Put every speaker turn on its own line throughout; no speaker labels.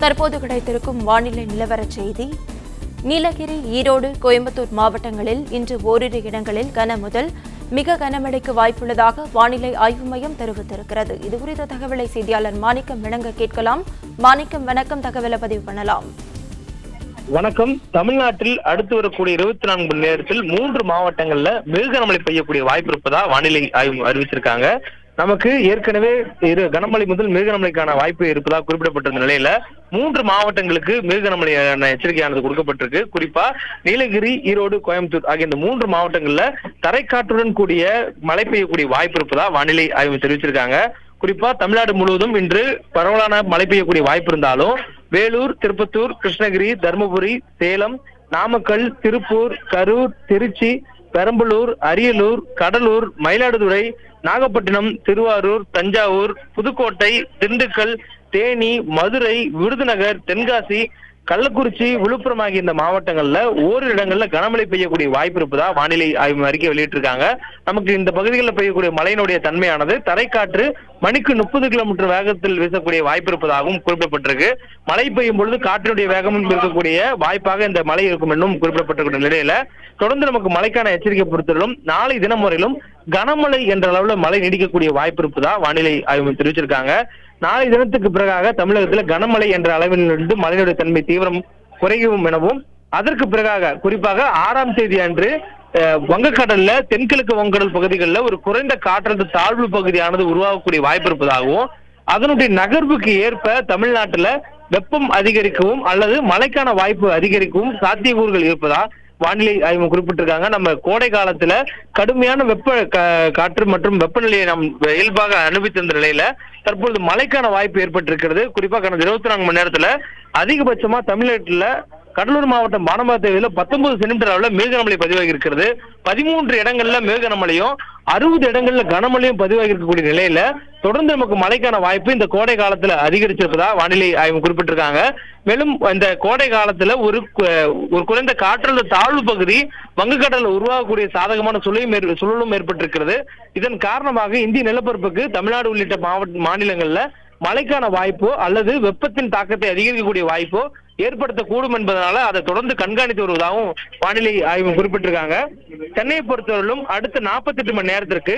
தற்போது கிடைத்திருக்கும் வானிலை நிலவரச் செய்தி நீலகிரி ஈரோடு கோயம்புத்தூர் மாவட்டங்களில் இன்று ஓரிரு இடங்களில் கன முதல் மிக கனமழைக்கு வாய்ப்புள்ளதாக வானிலை ஆய்வு மையம் தெரிவித்திருக்கிறது இதுகுறித்த தகவலை செய்தியாளர் மாணிக்கம் விளங்க கேட்கலாம் மாணிக்கம் வணக்கம் தகவலை பதிவு பண்ணலாம்
வணக்கம் தமிழ்நாட்டில் அடுத்து வரக்கூடிய இருபத்தி நான்கு மணி நேரத்தில் மூன்று மாவட்டங்கள்ல மிக கனமழை பெய்யக்கூடிய வாய்ப்பு இருப்பதா வானிலை ஆய்வு அறிவிச்சிருக்காங்க நமக்கு ஏற்கனவே இரு கனமழை முதல் மிக கனமழைக்கான வாய்ப்பு இருப்பதா குறிப்பிடப்பட்டிருந்த நிலையில மூன்று மாவட்டங்களுக்கு மிக கனமழையான எச்சரிக்கையானது கொடுக்கப்பட்டிருக்கு குறிப்பா நீலகிரி ஈரோடு கோயம்புத்தூர் ஆகிய இந்த மூன்று மாவட்டங்கள்ல தரைக்காற்றுடன் கூடிய மழை பெய்யக்கூடிய வாய்ப்பு இருப்பதா வானிலை ஆய்வு தெரிவிச்சிருக்காங்க குறிப்பா தமிழ்நாடு முழுவதும் இன்று பரவலான மழை பெய்யக்கூடிய வாய்ப்பு இருந்தாலும் வேலூர் திருப்பத்தூர் கிருஷ்ணகிரி தருமபுரி சேலம் நாமக்கல் திருப்பூர் கரூர் திருச்சி பெரம்பலூர் அரியலூர் கடலூர் மயிலாடுதுறை நாகப்பட்டினம் திருவாரூர் தஞ்சாவூர் புதுக்கோட்டை திண்டுக்கல் தேனி மதுரை விருதுநகர் தென்காசி கள்ளக்குறிச்சி விழுப்புரம் ஆகிய இந்த மாவட்டங்கள்ல ஓரிரு இடங்கள்ல கனமழை பெய்யக்கூடிய வாய்ப்பு இருப்பதா வானிலை ஆய்வு அறிக்கை வெளியிட்டிருக்காங்க நமக்கு இந்த பகுதிகளில் பெய்யக்கூடிய மழையினுடைய தன்மையானது தரைக்காற்று மணிக்கு முப்பது கிலோமீட்டர் வேகத்தில் வீசக்கூடிய வாய்ப்பு இருப்பதாகவும் குறிப்பிடப்பட்டிருக்கு மழை பெய்யும் பொழுது காற்றினுடைய வேகமும் இருக்கக்கூடிய வாய்ப்பாக இந்த மழை இருக்கும் என்றும் குறிப்பிடப்பட்டிருக்கிற நிலையில தொடர்ந்து நமக்கு மழைக்கான எச்சரிக்கை பொறுத்தவரையிலும் நாளை தினம் வரையிலும் கனமழை என்ற அளவுல மழை நீடிக்கக்கூடிய வாய்ப்பு இருப்பதா வானிலை ஆய்வு தெரிவிச்சிருக்காங்க நாளை தினத்துக்கு பிறகாக தமிழகத்துல கனமழை என்ற அளவிலிருந்து மழையினுடைய தன்மை தீவிரம் குறையும் எனவும் அதற்கு பிறகாக குறிப்பாக ஆறாம் தேதி அன்று அஹ், வங்கக்கடல்ல தென்கிழக்கு வங்கடல் பகுதிகளில் ஒரு குறைந்த காற்றழுத்த தாழ்வு பகுதியானது உருவாகக்கூடிய வாய்ப்பு இருப்பதாகவும் அதனுடைய நகர்வுக்கு ஏற்ப தமிழ்நாட்டுல வெப்பம் அதிகரிக்கவும் அல்லது மழைக்கான வாய்ப்பு அதிகரிக்கவும் சாத்தியக்கூறுகள் இருப்பதா வானிலை ஆய்வு குறிப்பிட்டிருக்காங்க நம்ம கோடை காலத்துல கடுமையான வெப்ப கா- காற்று மற்றும் வெப்பநிலையை நாம் இயல்பாக அனுபவித்திருந்த நிலையில தற்பொழுது மழைக்கான வாய்ப்பு ஏற்பட்டிருக்கிறது குறிப்பா கடந்த இருபத்தி நான்கு மணி நேரத்துல அதிகபட்சமா தமிழ்நாட்டுல கடலூர் மாவட்டம் பானபாத்தேவியில பத்தொன்பது சென்டிமீட்டர் அளவுல மிக கனமழை பதிவாகி இருக்கிறது பதிமூன்று இடங்கள்ல மிக கனமழையும் அறுபது இடங்கள்ல கனமழையும் பதிவாகி இருக்கக்கூடிய நிலையில தொடர்ந்து நமக்கு மழைக்கான வாய்ப்பு இந்த கோடை காலத்துல அதிகரிச்சிருப்பதா வானிலை ஆய்வு குறிப்பிட்டிருக்காங்க மேலும் இந்த கோடை காலத்துல ஒரு கு- ஒரு குறைந்த காற்றழுத்த தாழ்வு பகுதி வங்கக்கடலில் உருவாகக்கூடிய சாதகமான சுழலும் ஏற்- சுழலும் ஏற்பட்டிருக்கிறது இதன் காரணமாக இந்திய நிலப்பரப்புக்கு தமிழ்நாடு உள்ளிட்ட மாவட்ட மாநிலங்கள்ல மழைக்கான வாய்ப்போ அல்லது வெப்பத்தின் தாக்கத்தை அதிகரிக்கக்கூடிய வாய்ப்போ ஏற்படுத்தக்கூடும் என்பதனால அதை தொடர்ந்து கண்காணித்து வருவதாகவும் வானிலை ஆய்வு குறிப்பிட்டிருக்காங்க சென்னையை பொறுத்தவரையிலும் அடுத்த 48 மணி நேரத்திற்கு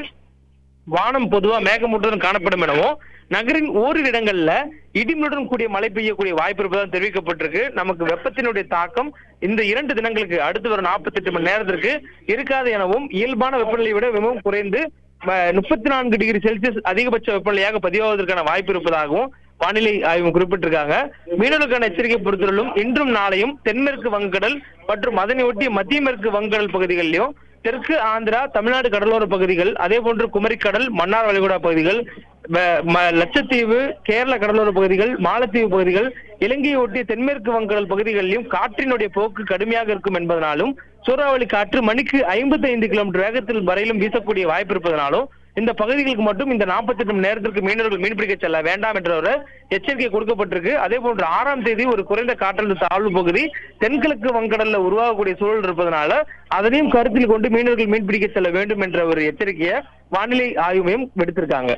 வானம் பொதுவா மேகமூட்டத்துடன் காணப்படும் எனவும் நகரின் ஓரிரு இடங்கள்ல இடிமுடன் கூடிய மழை பெய்யக்கூடிய வாய்ப்பு இருப்பதாக தெரிவிக்கப்பட்டிருக்கு நமக்கு வெப்பத்தினுடைய தாக்கம் இந்த இரண்டு தினங்களுக்கு அடுத்து வரும் 48 மணி நேரத்திற்கு இருக்காது எனவும் இயல்பான வெப்பநிலையை விட மிகவும் குறைந்து முப்பத்தி நான்கு டிகிரி செல்சியஸ் அதிகபட்ச வெப்பநிலையாக பதிவாவதற்கான வாய்ப்பு இருப்பதாகவும் வானிலை ஆய்வு குறிப்பிட்டிருக்காங்க மீனவர்களுக்கான எச்சரிக்கை பொறுத்தவரையிலும் இன்றும் நாளையும் தென்மேற்கு வங்கக்கடல் மற்றும் அதனை ஒட்டிய மத்திய மேற்கு வங்கக்கடல் பகுதிகளிலும் தெற்கு ஆந்திரா தமிழ்நாடு கடலோர பகுதிகள் அதே போன்று குமரிக்கடல் மன்னார் வளைகுடா பகுதிகள் வ- ம- லட்சத்தீவு கேரள கடலோர பகுதிகள் மாலத்தீவு பகுதிகள் இலங்கையை ஒட்டிய தென்மேற்கு வங்கக்கடல் பகுதிகளிலும் காற்றினுடைய போக்கு கடுமையாக இருக்கும் என்பதனாலும் சூறாவளி காற்று மணிக்கு 55 கிலோமீட்டர் வேகத்தில் வரையிலும் வீசக்கூடிய வாய்ப்பு இருப்பதனாலும் இந்த பகுதிகளுக்கு மட்டும் இந்த 48 மணி நேரத்திற்கு மீனவர்கள் மீன்பிடிக்க செல்ல வேண்டாம் என்ற ஒரு எச்சரிக்கை கொடுக்கப்பட்டிருக்கு அதே போன்று ஆறாம் தேதி ஒரு குறைந்த காற்றழுத்த தாழ்வு பகுதி தென்கிழக்கு வங்கடல்ல உருவாகக்கூடிய சூழல் இருப்பதனால அதனையும் கருத்தில் கொண்டு மீனவர்கள் மீன்பிடிக்க செல்ல வேண்டும் என்ற ஒரு எச்சரிக்கையை வானிலை ஆய்வு மையம் விடுத்திருக்காங்க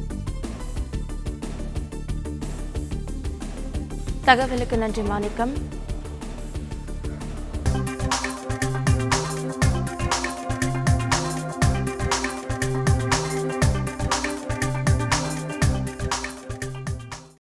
தகவலுக்கு நன்றி மாணிக்கம்